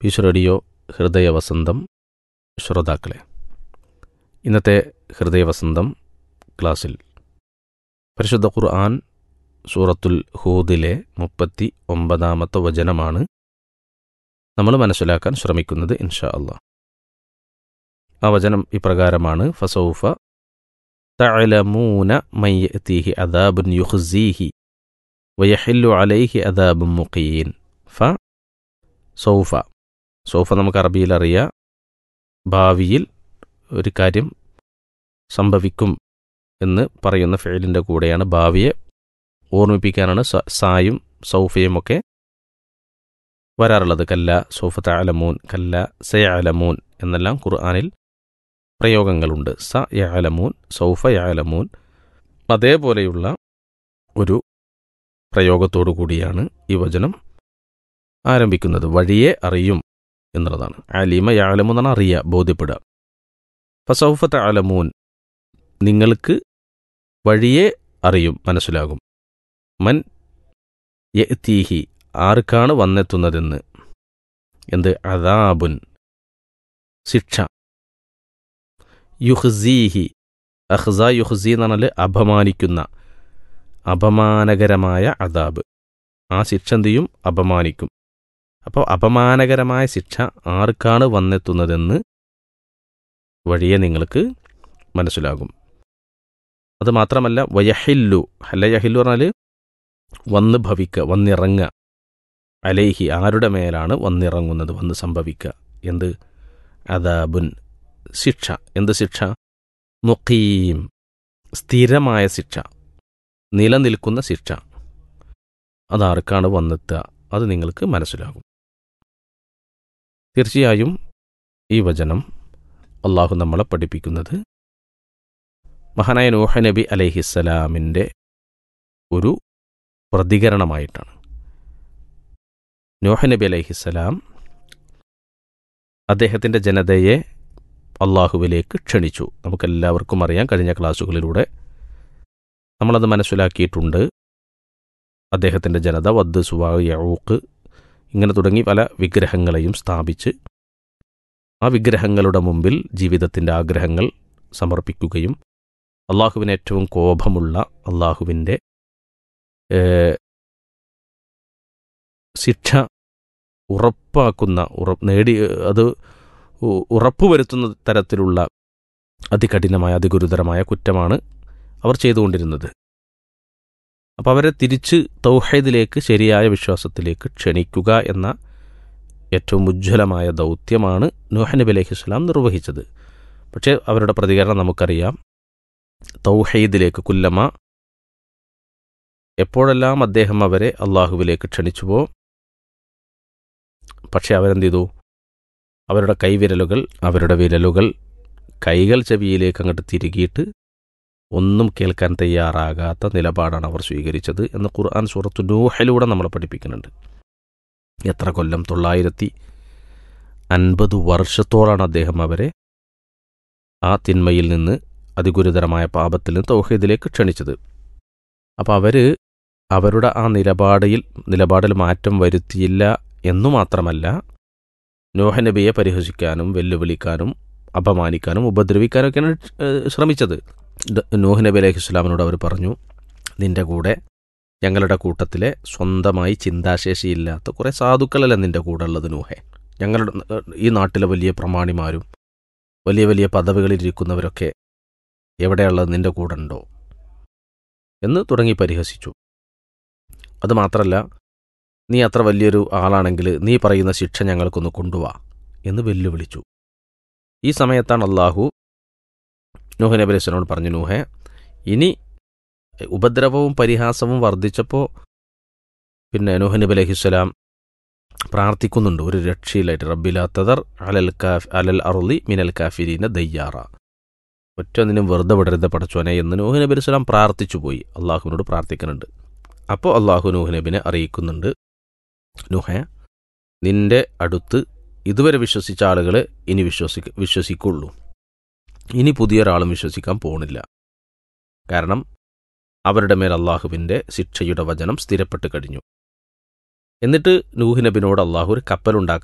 piece radio ഹൃദയവസന്തം ശ്രോതാക്കളെ ഇന്നത്തെ ഹൃദയവസന്തം ക്ലാസ്സിൽ പരിശുദ്ധ ഖുർആൻ സൂറത്തുൽ ഹൂദിലെ മുപ്പത്തി ഒമ്പതാമത്തെ വചനമാണ് നമ്മൾ മനസ്സിലാക്കാൻ ശ്രമിക്കുന്നത് ഇൻഷാ അള്ളാഹ് ആ വചനം ഇപ്രകാരമാണ് ഫസൗഫ തഅലമൂന മയ്യതീഹി അദാബുൻ യുഖ്സീഹി വയഹില്ലു അലൈഹി അദാബുൻ മുഖീൻ ഫ സൗഫ സൗഫ നമുക്ക് അറബിയിൽ അറിയാം ഭാവിയിൽ ഒരു കാര്യം സംഭവിക്കും എന്ന് പറയുന്ന ഫെയിലിൻ്റെ കൂടെയാണ് ഭാവിയെ ഓർമ്മിപ്പിക്കാനാണ് സ- സായും സൗഫയും ഒക്കെ വരാറുള്ളത് കല്ല സൗഫ തഅലമൂൻ കല്ല സയഅലമൂൻ എന്നെല്ലാം ഖുർആനിൽ പ്രയോഗങ്ങളുണ്ട് സ യഅലമൂൻ സൗഫ യഅലമൂൻ അതേപോലെയുള്ള ഒരു പ്രയോഗത്തോടു കൂടിയാണ് ഈ വചനം ആരംഭിക്കുന്നത് വഴിയെ അറിയും എന്നുള്ളതാണ് അലിമ യാലമു എന്നാണ് അറിയുക ബോധ്യപ്പെടുക ഫസൗഫത്ത് അലമൂൻ നിങ്ങൾക്ക് വഴിയെ അറിയും മനസ്സിലാകും മൻ യഅ്തീഹി ആർക്കാണ് വന്നെത്തുന്നതെന്ന് എന്ത് അദാബുൻ ശിക്ഷ യുഹ്സീഹി അഹ്സ യുഹ്സി എന്ന് പറഞ്ഞാൽ അപമാനിക്കുന്ന അപമാനകരമായ അദാബ് ആ ശിക്ഷ എന്ത് ചെയ്യും അപമാനിക്കും അപ്പോൾ അപമാനകരമായ ശിക്ഷ ആർക്കാണ് വന്നെത്തുന്നതെന്ന് വഴിയെ നിങ്ങൾക്ക് മനസ്സിലാകും അത് മാത്രമല്ല വയഹില്ലു അല്ല യഹില്ലു പറഞ്ഞാൽ വന്ന് ഭവിക്കുക വന്നിറങ്ങുക അലേഹി ആരുടെ മേലാണ് വന്നിറങ്ങുന്നത് വന്ന് സംഭവിക്കുക എന്ത് അദാബുൻ ശിക്ഷ എന്ത് ശിക്ഷ മുഖീം സ്ഥിരമായ ശിക്ഷ നിലനിൽക്കുന്ന ശിക്ഷ അതാർക്കാണ് വന്നെത്തുക അത് നിങ്ങൾക്ക് മനസ്സിലാകും തീർച്ചയായും ഈ വചനം അള്ളാഹു നമ്മളെ പഠിപ്പിക്കുന്നത് മഹാനായ നൂഹ നബി അലൈഹിസ്സലാമിൻ്റെ ഒരു പ്രതികരണമായിട്ടാണ് നൂഹ നബി അലൈഹിസ്സലാം അദ്ദേഹത്തിൻ്റെ ജനതയെ അള്ളാഹുവിലേക്ക് ക്ഷണിച്ചു നമുക്കെല്ലാവർക്കും അറിയാം കഴിഞ്ഞ ക്ലാസ്സുകളിലൂടെ നമ്മളത് മനസ്സിലാക്കിയിട്ടുണ്ട് അദ്ദേഹത്തിൻ്റെ ജനത വദ് സുവാ യഊക്ക് ഇങ്ങനെ തുടങ്ങി പല വിഗ്രഹങ്ങളെയും സ്ഥാപിച്ച് ആ വിഗ്രഹങ്ങളുടെ മുമ്പിൽ ജീവിതത്തിൻ്റെ ആഗ്രഹങ്ങൾ സമർപ്പിക്കുകയും അള്ളാഹുവിന് ഏറ്റവും കോപമുള്ള അള്ളാഹുവിൻ്റെ ഏഹ്, ശിക്ഷ ഉറപ്പാക്കുന്ന ഉറ നേടി അത് ഉ- ഉറപ്പുവരുത്തുന്ന തരത്തിലുള്ള അതികഠിനമായ അതിഗുരുതരമായ കുറ്റമാണ് അവർ ചെയ്തുകൊണ്ടിരുന്നത് അപ്പോൾ അവരെ തിരിച്ച് തൗഹീദിലേക്ക് ശരിയായ വിശ്വാസത്തിലേക്ക് ക്ഷണിക്കുക എന്ന ഏറ്റവും ഉജ്ജ്വലമായ ദൗത്യമാണ് നൂഹ നബി അലൈഹി സ്വലാം നിർവഹിച്ചത് പക്ഷേ അവരുടെ പ്രതികരണം നമുക്കറിയാം തൗഹീദിലേക്ക് കുല്ലമ എപ്പോഴെല്ലാം അദ്ദേഹം അവരെ അള്ളാഹുവിലേക്ക് ക്ഷണിച്ചുവോ പക്ഷേ അവരെന്ത് ചെയ്തു അവരുടെ കൈവിരലുകൾ അവരുടെ വിരലുകൾ കൈകൾ ചെവിയിലേക്ക് അങ്ങോട്ട് തിരുകിയിട്ട് ഒന്നും കേൾക്കാൻ തയ്യാറാകാത്ത നിലപാടാണ് അവർ സ്വീകരിച്ചത് എന്ന് ഖുർആൻ സൂറത്തു നൂഹിലൂടെ നമ്മളെ പഠിപ്പിക്കുന്നുണ്ട് എത്ര കൊല്ലം തൊള്ളായിരത്തി അൻപത് വർഷത്തോളാണ് അദ്ദേഹം അവരെ ആ തിന്മയിൽ നിന്ന് അതിഗുരുതരമായ പാപത്തിൽ നിന്ന് തൗഹീദിലേക്ക് ക്ഷണിച്ചത് അപ്പോൾ അവർ അവരുടെ ആ നിലപാടിൽ നിലപാടിൽ മാറ്റം വരുത്തിയില്ല എന്നു മാത്രമല്ല നോഹ നബിയെ പരിഹസിക്കാനും വെല്ലുവിളിക്കാനും അപമാനിക്കാനും ഉപദ്രവിക്കാനൊക്കെയാണ് ഏഹ്, ശ്രമിച്ചത് ദ- നൂഹ് നബി അലൈഹി ഇസ്ലാമിനോട് അവർ പറഞ്ഞു നിന്റെ കൂടെ ഞങ്ങളുടെ കൂട്ടത്തിലെ സ്വന്തമായി ചിന്താശേഷിയില്ലാത്ത കുറേ സാധുക്കളല്ല നിന്റെ കൂടെ ഉള്ളത് നൂഹെ ഞങ്ങളുടെ ഏഹ്, ഈ നാട്ടിലെ വലിയ പ്രമാണിമാരും വലിയ വലിയ പദവികളിലിരിക്കുന്നവരൊക്കെ എവിടെയുള്ളത് നിന്റെ കൂടെ ഉണ്ടോ എന്ന് തുടങ്ങി പരിഹസിച്ചു അത് മാത്രമല്ല നീ അത്ര വലിയൊരു ആളാണെങ്കിൽ നീ പറയുന്ന ശിക്ഷ ഞങ്ങൾക്കൊന്ന് കൊണ്ടുവാ എന്ന് വെല്ലുവിളിച്ചു ഈ സമയത്താണ് അള്ളാഹു നൂഹ് നബി അലൈഹിസ്സലാമോട് പറഞ്ഞു നൂഹെ ഇനി ഉപദ്രവവും പരിഹാസവും വർദ്ധിച്ചപ്പോൾ പിന്നെ നൂഹ് നബി അലൈഹിസ്സലാം പ്രാർത്ഥിക്കുന്നുണ്ട് ഒരു രക്ഷയിലായിട്ട് റബ്ബിലാത്തതർ അലൽ കാഫ് അലൽ അറുളി മിനൽ കാഫിരീന ദയ്യാറ ഒറ്റൊന്നിനും വെറുതെ വിടരുത് പടച്ചോനെ എന്ന് നൂഹ് നബി അലൈഹിസ്സലാം പ്രാർത്ഥിച്ചു പോയി അള്ളാഹുവിനോട് പ്രാർത്ഥിക്കുന്നുണ്ട് അപ്പോൾ അള്ളാഹു നൂഹ് നബിനെ അറിയിക്കുന്നുണ്ട് നൂഹെ നിന്റെ അടുത്ത് ഇതുവരെ വിശ്വസിച്ച ആളുകൾ ഇനി വിശ്വസിക്ക വിശ്വസിക്കുള്ളൂ ഇനി പുതിയൊരാളും വിശ്വസിക്കാൻ പോണില്ല കാരണം അവരുടെ മേൽ അള്ളാഹുവിൻ്റെ ശിക്ഷയുടെ വചനം സ്ഥിരപ്പെട്ട് കഴിഞ്ഞു എന്നിട്ട് നൂഹ് നബിനോട് അള്ളാഹു ഒരു കപ്പലുണ്ടാക്കാൻ